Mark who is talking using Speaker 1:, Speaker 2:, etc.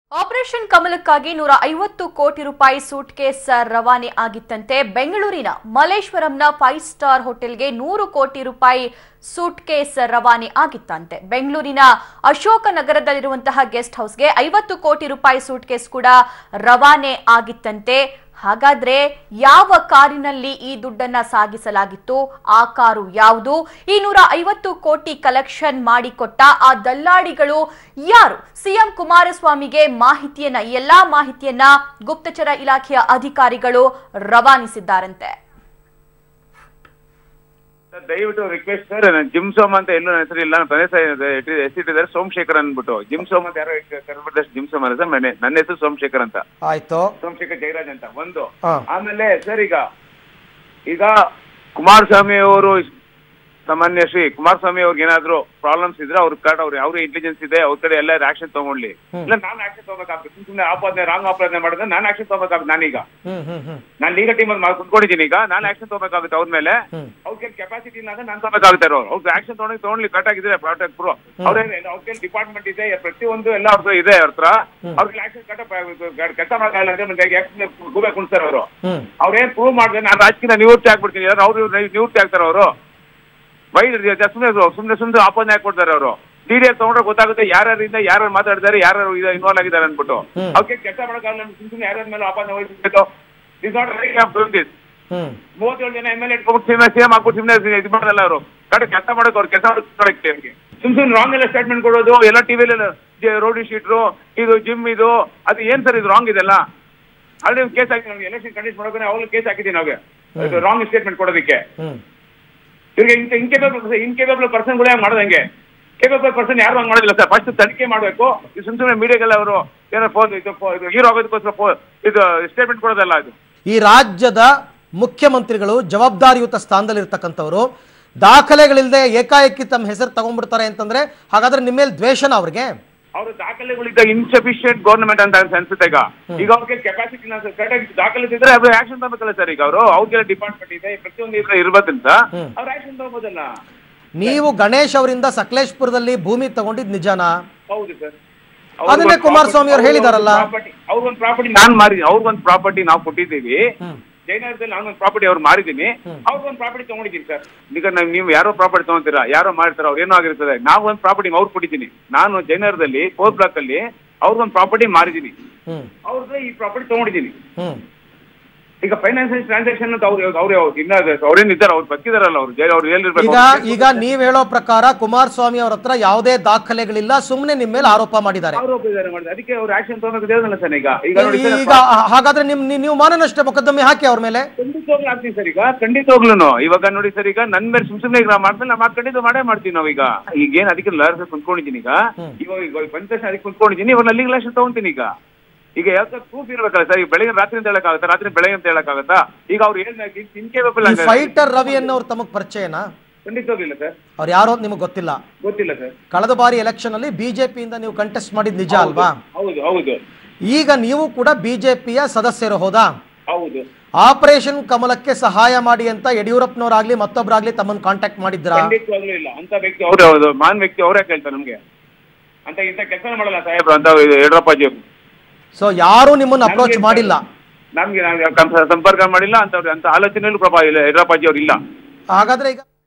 Speaker 1: Operation ಕಮಲಕ್ಕಾಗಿ ನೂರ ಐವತ್ತು ಕೋಟಿ ರೂಪಾಯಿ ಸೂಟ್ ಕೇಸ್ ರವಾನೆ ಆಗಿತ್ತಂತೆ ಬೆಂಗಳೂರಿನ ಮಲ್ಲೇಶ್ವರಂನ ಫೈವ್ ಸ್ಟಾರ್ ಹೋಟೆಲ್ಗೆ ನೂರು ಕೋಟಿ ರೂಪಾಯಿ ಸೂಟ್ ಕೇಸ್ ರವಾನೆ ಆಗಿತ್ತಂತೆ ಬೆಂಗಳೂರಿನ ಅಶೋಕ ನಗರದಲ್ಲಿರುವಂತಹ ಗೆಸ್ಟ್ ಹೌಸ್ಗೆ ಐವತ್ತು ಕೋಟಿ ರೂಪಾಯಿ ಸೂಟ್ ಕೇಸ್ ಕೂಡ ರವಾನೆ ಆಗಿತ್ತಂತೆ ಹಾಗಾದ್ರೆ ಯಾವ ಕಾರಿನಲ್ಲಿ ಈ ದುಡ್ಡನ್ನ ಸಾಗಿಸಲಾಗಿತ್ತು ಆ ಕಾರು ಯಾವುದು ಈ ನೂರ ಐವತ್ತು ಕೋಟಿ ಕಲೆಕ್ಷನ್ ಮಾಡಿಕೊಟ್ಟ ಆ ದಲ್ಲಾಳಿಗಳು ಯಾರು ಸಿಎಂ ಕುಮಾರಸ್ವಾಮಿಗೆ ಮಾಹಿತಿಯನ್ನ ಈ ಎಲ್ಲಾ ಮಾಹಿತಿಯನ್ನ ಗುಪ್ತಚರ ಇಲಾಖೆಯ ಅಧಿಕಾರಿಗಳು ರವಾನಿಸಿದ್ದಾರಂತೆ
Speaker 2: ಸರ್, ದಯವಿಟ್ಟು ರಿಕ್ವೆಸ್ಟ್ ಸರ್ ನಾನು ಜಿಮ್ ಸೋಮ್ ಅಂತ ಎಲ್ಲೂ ನನ್ನ ಹೆಸರು ಇಲ್ಲ ನನ್ನ ತಂದೆ ಸಹ ಹೆಸರಿಟ್ಟಿದ್ದಾರೆ ಸೋಮಶೇಖರ್ ಅಂದ್ಬಿಟ್ಟು ಜಿಮ್ ಸೋಮ್ ಅಂತ ಯಾರೋ ಕರ್ಬಿಟ್ಟು ಜಿಮ್ ಸೋಮ್ ಅಲ್ಲ ಸರ್ ನನ್ನ ನನ್ನ ಹೆಸರು ಸೋಮಶೇಖರ್ ಅಂತ
Speaker 3: ಆಯ್ತು
Speaker 2: ಸೋಮಶೇಖರ್ ಜಯರಾಜ್ ಅಂತ ಒಂದು
Speaker 3: ಹಾ.
Speaker 2: ಆಮೇಲೆ ಸರ್ ಈಗ ಈಗ ಕುಮಾರಸ್ವಾಮಿ ಅವರು ಸಾಮಾನ್ಯ ಶ್ರೀ ಕುಮಾರಸ್ವಾಮಿ ಅವ್ರಿಗೆ ಏನಾದ್ರು ಪ್ರಾಬ್ಲಮ್ಸ್ ಇದ್ರೆ ಅವ್ರ ಕಡೆ ಅವ್ರು ಯಾವ ಇಂಟೆಲಿಜೆನ್ಸ್ ಇದೆ ಅವ್ರ ಕಡೆ ಎಲ್ಲ ಆಕ್ಷನ್ ತಗೊಳ್ಳಿ ಇಲ್ಲ ನಾನು ಆಕ್ಷನ್ ತಗೋಬೇಕಾಗ್ತದೆ ಸುಮ್ಮನೆ ಆಪಾದನೆ ರಾಂಗ್ ಆಪಾದನೆ ಮಾಡಿದ್ರೆ ನಾನು ಆಕ್ಷನ್ ತಗೋಬೇಕಾಗುತ್ತೆ ನಾನೀಗ
Speaker 3: ಹ್ಮ್ ಹ್ಮ್ ಹ್ಮ್
Speaker 2: ನಾನು ಲೀಗಲ್ ಟೀಮ್ ಅಲ್ಲಿ ಕುತ್ಕೊಂಡಿದ್ದೀನಿ ಈಗ ನಾನು ಆಕ್ಷನ್ ತಗೋಬೇಕಾಗುತ್ತೆ ಅವ್ರ ಮೇಲೆ
Speaker 3: ಹ್ಮ್.
Speaker 2: ಅವ್ರಿಗೆ ಕೆಪಾಸಿಟಿ ಇಲ್ಲ ಅಂದ್ರೆ ನಾನು ತಗೋಬೇಕಾಗುತ್ತೆ ಅವ್ರು ಅವ್ರಿಗೆ ಆಕ್ಷನ್ ತಗೊಂಡು ತಗೊಂಡ್ಲಿ ಕರೆಕ್ಟ್ ಆಗಿದ್ರೆ ಪ್ರಾಡಕ್ಟ್ ಪ್ರೋ ಅವ್ರೇನು ಅವ್ರಿಗೆ ಡಿಪಾರ್ಟ್ಮೆಂಟ್ ಇದೆ ಪ್ರತಿಯೊಂದು ಎಲ್ಲ ಅವ್ರ ಇದೆ ಅವ್ರ ಹತ್ರ ಅವ್ರಿಗೆ ಆಕ್ಷನ್ ಕರೆಕ್ಟ್ ಕೆಲಸ ಮಾಡಲ್ಲ ಅಂದ್ರೆ ಮತ್ತೆ ಯಾಕೆ ಗೂಬೆ ಕುಣಿಸ್ತಾರೆ ಅವರು
Speaker 3: ಹ್ಮ್
Speaker 2: ಅವ್ರೇನ್ ಪ್ರೂವ್ ಮಾಡಿದ್ರೆ ನಾನು ರಾಜಕೀಯ ನಿವೃತ್ತಿ ಆಗ್ಬಿಡ್ತೀನಿ ಯಾರು ಅವ್ರು ನಿವೃತ್ತಿ ಆಗ್ತಾರೆ ಅವರು ಬೈ ಸುಮ್ಮನೆ ಸುಮ್ಮನೆ ಸುಮ್ಮನೆ ಆಪೋಸನ್ ಹಾಕೊಡ್ತಾರೆ ಅವರು ಡಿಡಿಎಲ್ ತಗೊಂಡ್ರೆ ಗೊತ್ತಾಗುತ್ತೆ ಯಾರ್ಯಾರಿಂದ ಯಾರು ಮಾತಾಡಿದ್ದಾರೆ ಯಾರು ಇನ್ವಾಲ್ವ್ ಆಗಿದ್ದಾರೆ ಅಂದ್ಬಿಟ್ಟು
Speaker 3: ಹ್ಮ್.
Speaker 2: ಅವ್ರಿಗೆ ಕೆಲಸ ಮಾಡೋಕ್ಕಾಗಲ್ಲ ಸುಮ್ಮನೆ ಸುಮ್ಮನೆ ಯಾರ್ಯಾರ ಮೇಲೆ ಆಪಾದನೆ ವಹಿಸ್ಬೇಕು is not right of doing this
Speaker 3: hmm
Speaker 2: ಮೂವತ್ತೇಳು ಜನ ಎಮ್ ಎಲ್ ಇಟ್ಕೊಂಡು ಸಿಎಂ ಸಿಎಂ ಹಾಕ್ಬಿಟ್ಟು ಸುಮ್ಮನೆ ಇದು ಮಾಡಲ್ಲ ಅವರು ಕಡೆ ಕೆಲಸ ಮಾಡೋಕೆ ಅವ್ರು ಕೆಲಸ ಮಾಡೋಕೆ ಅವ್ರಿಗೆ ಸುಮ್ ಸುಮ್ಮನೆ ರಾಂಗ್ ಎಲ್ಲ ಸ್ಟೇಟ್ಮೆಂಟ್ ಕೊಡೋದು ಎಲ್ಲ ಟಿವಿಯಲ್ಲಿ ರೋಡಿ ಶೀಟ್ರು ಇದು ಜಿಮ್ ಇದು ಅದು ಏನ್ ಸರ್ ಇದು ರಾಂಗ್ ಇದೆಲ್ಲ ಆಲ್ರೆಡಿ ಕೇಸ್ ಹಾಕಿ ನಮ್ಗೆ ಎಲೆಕ್ಷನ್ ಕಂಡಕ್ಟ್ ಮಾಡೋಕೆ ಅವಾಗ ಕೇಸ್ ಹಾಕಿದ್ದೀವಿ ನಾವೇ ರಾಂಗ್ ಸ್ಟೇಟ್ಮೆಂಟ್ ಕೊಡೋದಕ್ಕೆ
Speaker 3: ಹ್ಮ್
Speaker 2: ಇವ್ರಿಗೆ ಇಂತ ಇನ್ಕೇಬಲ್ ಇನ್ಕೇಬಲ್ ಪರ್ಸನ್ಗಳೇ ಮಾಡೋದಂಗೆ ಕೇಬಲ್ ಪರ್ಸನ್ ಯಾರು ಹಂಗೆ ಮಾಡೋದಿಲ್ಲ ಸರ್ ಫಸ್ಟ್ ತನಿಖೆ ಮಾಡಬೇಕು ಈ ಸುಮ್ ಸುಮ್ಮನೆ ಮೀಡಿಯಾಗೆಲ್ಲ ಅವರು ಏನೋ ಫೋನ್ ಇದು ಫೋ- ಇದು ಹೀರೋ ಆಗೋದಕ್ಕೋಸ್ಕರ ಫೋ ಇದು ಸ್ಟೇಟ್ಮೆಂಟ್ ಕೊಡೋದಲ್ಲ ಅದು
Speaker 3: ಈ ರಾಜ್ಯದ ಮುಖ್ಯಮಂತ್ರಿಗಳು ಜವಾಬ್ದಾರಿಯುತ ಸ್ಥಾನದಲ್ಲಿರ್ತಕ್ಕಂಥವ್ರು ದಾಖಲೆಗಳಿಲ್ಲದೆ ಏಕಾಏಕಿ ತಮ್ಮ ಹೆಸರು ತಗೊಂಡ್ಬಿಡ್ತಾರೆ ಅಂತಂದ್ರೆ ಹಾಗಾದ್ರೆ ನಿಮ್ಮ ಮೇಲೆ ದ್ವೇಷನ ಅವ್ರಿಗೆ
Speaker 2: ಅವ್ರ ದಾಖಲೆಗಳಿದ್ದ ಇನ್ಸಫಿಷಿಯಂಟ್ ಗೌರ್ಮೆಂಟ್ ಅಂತ ಅನ್ಸುತ್ತೆ ಈಗ ಈಗ ಅವ್ರಿಗೆ ಕೆಪಾಸಿಟಿ ಕರೆಕ್ಟ್ ದಾಖಲೆ ಇದ್ರೆ ಅವ್ರು ಆಕ್ಷನ್ ತಗೋಬೇಕಲ್ಲ ಸರ್ ಈಗ ಅವರು ಅವ್ರಿಗೆಲ್ಲ ಡಿಪಾರ್ಟ್ಮೆಂಟ್ ಇದೆ ಪ್ರತಿಯೊಂದು ಇದ್ರೆ ಇರ್ಬೇಕಂತ
Speaker 3: ಹ್ಮ್.
Speaker 2: ಅವ್ರು ಆಕ್ಷನ್ ತಗೋಬೋದಲ್ಲ
Speaker 3: ನೀವು ಗಣೇಶ್ ಅವರಿಂದ ಸಕಲೇಶ್ಪುರದಲ್ಲಿ ಭೂಮಿ ತಗೊಂಡಿದ್ ನಿಜಾನಾ
Speaker 2: ಹೌದು ಸರ್
Speaker 3: ಅದನ್ನೇ ಕುಮಾರಸ್ವಾಮಿ ಅವ್ರು ಹೇಳಿದಾರಲ್ಲ.
Speaker 2: ಅವ್ರಿಗೊಂದು ಪ್ರಾಪರ್ಟಿ ನಾನ್ ಮಾರಿ ಅವ್ರಿಗೊಂದು ಪ್ರಾಪರ್ಟಿ ನಾವು ಕೊಟ್ಟಿದ್ದೀವಿ
Speaker 3: ಹ್ಮ್
Speaker 2: ಜೈನಗರದಲ್ಲಿ ನಾನೊಂದು ಪ್ರಾಪರ್ಟಿ ಅವ್ರು ಮಾರಿದ್ದೀನಿ ಅವ್ರಿಗೊಂದು ಪ್ರಾಪರ್ಟಿ ತಗೊಂಡಿದ್ದೀನಿ ಸರ್ ಈಗ ನಾವ್- ನೀವು ಯಾರೋ ಪ್ರಾಪರ್ಟಿ ತಗೊಂತೀರಾ ಯಾರೋ ಮಾಡ್ತಾರ ಅವ್ರು ಏನೋ ಆಗಿರ್ತದೆ ನಾವು ಒಂದು ಪ್ರಾಪರ್ಟಿ ಅವ್ರು ಕೊಟ್ಟಿದ್ದೀನಿ ನಾನು ಜೈನಗರದಲ್ಲಿ ಫೋರ್ ಬ್ಲಾಕ್ ಅಲ್ಲಿ ಅವ್ರಿಗೊಂದು ಪ್ರಾಪರ್ಟಿ ಮಾರಿದ್ದೀನಿ
Speaker 3: ಹ್ಮ್
Speaker 2: ಅವ್ರದ್ದು ಈ ಪ್ರಾಪರ್ಟಿ ತಗೊಂಡಿದ್ದೀನಿ
Speaker 3: ಹ್ಮ್
Speaker 2: ಈಗ ಫೈನಾನ್ಷಿಯಲ್ ಟ್ರಾನ್ಸಾಕ್ಷನ್ ಅಂತ ಅವ್ರು ಅವ್ರೇ ಇನ್ನ ಅವ್ರೇನ್ ಇದ್ದಾರೆ ಅವ್ರು ಬದುಕಿದಾರಲ್ಲ ಅವ್ರು ಜೈ- ಅವ್ರು ಎಲ್ಲಿರ್ಬೇಕು
Speaker 3: ಈಗ ಈಗ ನೀವ್ ಹೇಳೋ ಪ್ರಕಾರ ಕುಮಾರಸ್ವಾಮಿ ಅವ್ರ ಹತ್ರ ಯಾವುದೇ ದಾಖಲೆಗಳಿಲ್ಲ ಸುಮ್ಮನೆ ನಿಮ್ಮ ಮೇಲೆ ಆರೋಪ ಮಾಡಿದ್ದಾರೆ
Speaker 2: ಆರೋಪ ಇದ್ದಾರೆ ಮಾಡಿದ್ರೆ ಅದಕ್ಕೆ ಅವ್ರು ಆಕ್ಷನ್ ತಗೋಬೇಕು ಹೇಳಿದ್ನಲ್ಲ ಸರ್ ಈಗ ಈಗ ನೋಡಿ ಸರ್,
Speaker 3: ಈಗ ಹಾಗಾದ್ರೆ ನಿಮ್ ನೀ- ನೀವು ಮಾನನಷ್ಟ ಮೊಕದ್ದಮೆ ಹಾಕಿ ಅವ್ರ ಮೇಲೆ
Speaker 2: ಖಂಡಿತವಾಗ್ಲೂ ಆಗ್ತೀವಿ ಸರ್ ಈಗ ಖಂಡಿತವಾಗ್ಲೂ ಇವಾಗ ನೋಡಿ ಸರ್ ಈಗ ನನ್ ಮೇಲೆ ಸುಮ್ ಸುಮ್ಮನೆ ಈಗ ನಾವು ಮಾಡ್ಮೇಲೆ ನಾವು ಖಂಡಿತ ಮಾಡೇ ಮಾಡ್ತೀವಿ ನಾವು ಈಗ ಈಗ ಏನ್ ಅದಕ್ಕೆ ಲಾಯರ್ ಕುಂತ್ಕೊಂಡಿದ್ದೀನಿ ಈಗ ಇವಾಗ ಈಗ ಬಂದ ತಕ್ಷಣ ಅದಕ್ಕೆ ಕುಂತ್ಕೊಂಡಿದ್ದೀನಿ ಇವಾಗ ಅಲ್ಲಿ ಲಕ್ಷ ತಗೊಂತೀನಿ ಈಗ ಈಗ ಯಾವ್ದು ಪ್ರೂಫ್ ಇರ್ಬೇಕಲ್ಲ ಸರ್ ಈಗ ಬೆಳಿಗ್ಗೆ ರಾತ್ರಿ ಅಂತ ಹೇಳಕ್ಕಾಗತ್ತಾ ರಾತ್ರಿ ಬೆಳಗ್ಗೆ ಅಂತ ಹೇಳಕ್ಕಾಗತ್ತಾ ಈಗ ಅವ್ರು ಏನ್ ಇನ್ಕೇಬಲ್
Speaker 3: ಈ ಫೈಟರ್ ರವಿ ಅನ್ನೋರು ತಮಗ್ ಪರಿಚಯನಾ
Speaker 2: ಖಂಡಿತವಾಗ್ಲಿಲ್ಲ ಸರ್
Speaker 3: ಅವ್ರು ಯಾರೋ ಅಂತ ನಿಮಗೆ ಗೊತ್ತಿಲ್ಲ
Speaker 2: ಗೊತ್ತಿಲ್ಲ ಸರ್
Speaker 3: ಕಳೆದ ಬಾರಿ ಎಲೆಕ್ಷನ್ ಅಲ್ಲಿ ಬಿಜೆಪಿಯಿಂದ ನೀವು ಕಂಟೆಸ್ಟ್ ಮಾಡಿದ್ ನಿಜ ಅಲ್ವಾ
Speaker 2: ಹೌದು ಹೌದು
Speaker 3: ಈಗ ನೀವು ಕೂಡ ಬಿಜೆಪಿಯ ಸದಸ್ಯರು ಹೌದಾ
Speaker 2: ಹೌದು
Speaker 3: ಆಪರೇಷನ್ ಕಮಲಕ್ಕೆ ಸಹಾಯ ಮಾಡಿ ಅಂತ ಯಡಿಯೂರಪ್ಪನವರಾಗ್ಲಿ ಮತ್ತೊಬ್ಬರಾಗ್ಲಿ ತಮ್ಮನ್ನ ಕಾಂಟ್ಯಾಕ್ಟ್ ಮಾಡಿದ್ರಾ
Speaker 2: ಖಂಡಿತವಾಗ್ಲೂ ಇಲ್ಲ ಅಂತ ವ್ಯಕ್ತಿ ಅವ್ರೇ ಹೌದು ಮಾನ್ ವ್ಯಕ್ತಿ ಅವರೇ ಕೇಳ್ತಾರೆ ನಮ್ಗೆ ಅಂತ ಇಂಥ ಕೆಲಸ ಮಾಡಲ್ಲ ಸಾಹೇಬ್ರು ಅಂತ ಯಡಿಯೂರಪ್ಪಾಜಿ ಅವರು
Speaker 3: ಸೊ ಯಾರು ನಿಮ್ಮನ್ನ ಅಪ್ರೋಚ್ ಮಾಡಿಲ್ಲ
Speaker 2: ನಮ್ಗೆ ನಾವು ಸಂಪರ್ಕ ಮಾಡಿಲ್ಲ ಅಂತ ಅಂತ ಆಲೋಚನೆಯಲ್ಲೂ ಪ್ರಭಾವ ಇಲ್ಲ ಯಡಿಯೂರಪ್ಪಾಜಿ ಅವ್ರು ಇಲ್ಲ
Speaker 3: ಹಾಗಾದ್ರೆ ಈಗ